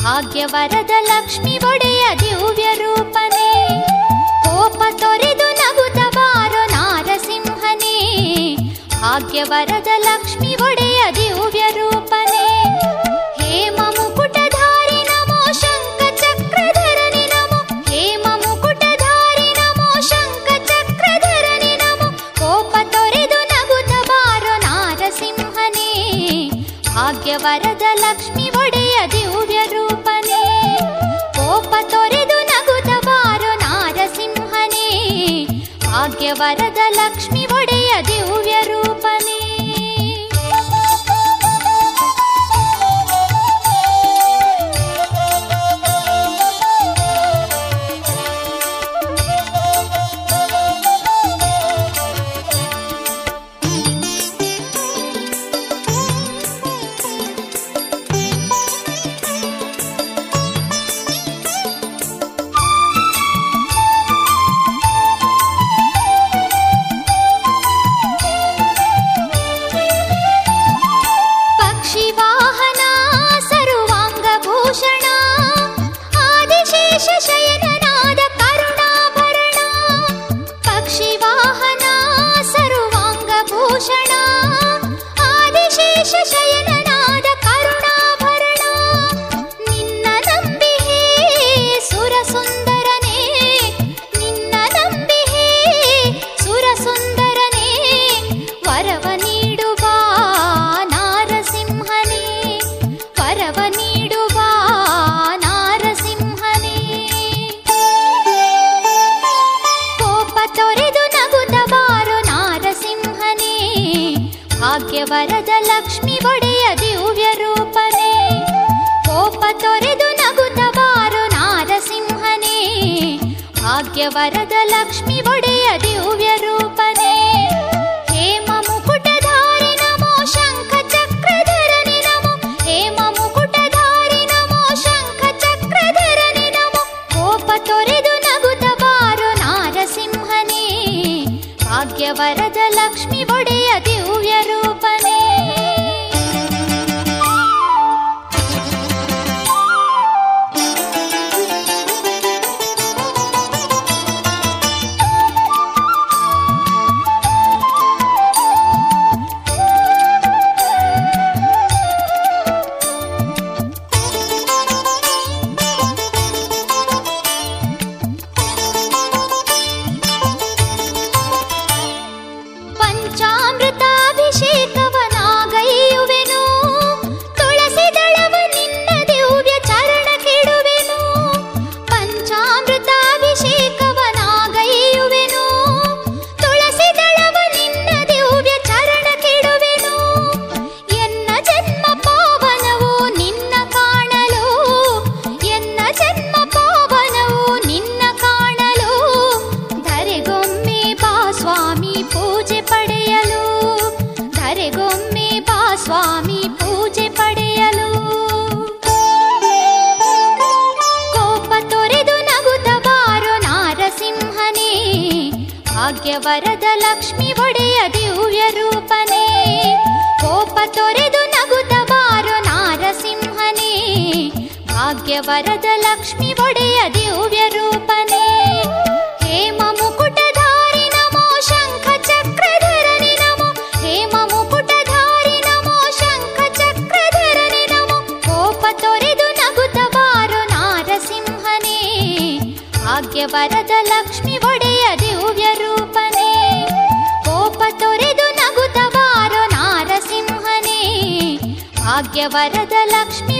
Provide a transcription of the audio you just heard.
ಭಾಗ್ಯವರದ ಲಕ್ಷ್ಮಿ ಒಡೆಯ ದಿವ್ಯ ರೂಪನೇ ಕೋಪ ತೊರೆದು ನಗುತ್ತ ಬಾರೋ ನಾರಸಿಂಹನೇ ಭಾಗ್ಯವರದ ಲಕ್ಷ್ಮಿ ಒಡೆಯ ದಿವ್ಯ ರೂಪನೇ ಹೇಮ ಮುಕುಟಧಾರಿ ನಮೋ ಶಂಖ ಚಕ್ರಧರನಿ ನಮೋ ಹೇಮ ಮುಕುಟಧಾರಿ ನಮೋ ಶಂಖ ಚಕ್ರಧರನಿ ನಮೋ ಕೋಪ ತೊರೆದು ನಗುತ್ತ ಬಾರೋ ನಾರಸಿಂಹನೇ ಭಾಗ್ಯವರದ ಲಕ್ಷ್ಮಿ ಒಡೆಯ ದಿವ್ಯ ರೂಪನೇ ಕೋಪ ತೊರೆದು ನಗುತ್ತ ಬಾರೋ ನಾರಸಿಂಹನೇ ಭಾಗ್ಯವರದ ಲಕ್ಷ್ಮಿ ಒಡೆಯ ದಿವ್ಯ ರೂಪನೇ ಪಕ್ಷಿ ವಾಹನ ಸರ್ವಾಂಗಭೂಷಣ ಆದಿಶೇಷ ಶಯನನಾದ ಕರುಣಾಭರಣ ಪಕ್ಷಿ ವಾಹನ ಸರ್ವಾಂಗಭೂಷಣ ಆದಿಶೇಷ ಶಯನನಾದ ಕರುಣಾಭರಣ ನಿನ್ನ ನಂಬಿಹೇ ಸುರ ಸುಂದರನೇ ನಿನ್ನ ನಂಬಿಹೇ ಸುರ ಸುಂದರನೇ ವರವ ನೀಡುವ ನಾರಸಿಂಹನೇ ವರವ ನೀಡುವ ನಾರಸಿಂಹನೇ ಕೋಪ ತೊರೆದು ನಗುತ್ತ ಬಾರೋ ನಾರಸಿಂಹನೇ ಭಾಗ್ಯವರದ ಲಕ್ಷ್ಮಿ ಒಡೆಯ ದಿವ್ಯ ರೂಪನೇ ಕೋಪ ತೊರೆದು ನಗುತ್ತ ಬಾರೋ ನಾರಸಿಂಹನೇ ಭಾಗ್ಯವರದ ಲಕ್ಷ್ಮಿ ಒಡೆಯ ದಿವ್ಯ ರೂಪನೇ ಹೇಮ ಮುಕುಟಧಾರಿ ನಮೋ ಶಂಖ ಚಕ್ರಧರನಿ ನಮೋ ಹೇಮ ಮುಕುಟಧಾರಿ ನಮೋ ಶಂಖ ಚಕ್ರಧರನಿ ನಮೋ ಕೋಪ ತೊರೆದು ನಗುತ್ತ ಬಾರೋ ನಾರಸಿಂಹನೇ ಭಾಗ್ಯವರದ ಲಕ್ಷ್ಮಿ ಒಡೆಯ ದಿವ್ಯ ರೂಪನೇ ಪಂಚಾಮೃತಾಭಿಷೇಕವನಾಗೈಯುವೆನು ತುಳಸಿ ದಳವ ನಿನ್ನ ದಿವ್ಯ ಚರಣ ಕೆಡುವೆನು ಪಂಚಾಮೃತಾಭಿಷೇಕವನಾಗೈಯುವೆನು ತುಳಸಿ ದಳವ ನಿನ್ನ ದಿವ್ಯ ಚರಣ ಕೆಡುವೆನು ಎನ್ನ ಜನ್ಮ ಪಾವನವು ನಿನ್ನ ಕಾಣಲು ಎನ್ನ ಜನ್ಮ ಪಾವನವು ನಿನ್ನ ಕಾಣಲು ಧರೆಗೊಮ್ಮೆ ಬಾ ಸ್ವಾಮಿ ಪೂಜೆ ಪಡೆಯಲು ಧರೆಗೊಮ್ಮೆ ಬಾ ಸ್ವಾಮಿ ಪೂಜೆ ಪಡೆಯಲು ಕೋಪ ತೊರೆದು ನಗುತ್ತ ಬಾರೋ ನಾರಸಿಂಹನೇ ಭಾಗ್ಯವರದ ಲಕ್ಷ್ಮಿ ಒಡೆಯ ದಿವ್ಯ ರೂಪನೇ ಕೋಪ ತೊರೆದು ನಗುತ್ತ ಬಾರೋ ನಾರಸಿಂಹನೇ ಭಾಗ್ಯವರದ ಲಕ್ಷ್ಮಿ ಒಡೆಯ ದಿವ್ಯ ರೂಪನೇ ಹೇಮ ಮುಕುಟಧಾರಿ ನಮೋ ಶಂಖ ಚಕ್ರಧರನಿ ನಮೋ ಹೇಮ ಮುಕುಟಧಾರಿ ನಮೋ ಶಂಖ ಚಕ್ರಧರನಿ ನಮೋ ಕೋಪ ತೊರೆದು ನಗುತ್ತ ಬಾರೋ ನಾರಸಿಂಹನೇ ಭಾಗ್ಯವರದ ಲಕ್ಷ್ಮಿ ಒಡೆಯ ದಿವ್ಯ ರೂಪನೇ ಕೋಪ ತೊರೆದು ನಗುತ್ತ ಬಾರೋ ನಾರಸಿಂಹನೇ ಭಾಗ್ಯವರದ ಲಕ್ಷ್ಮಿ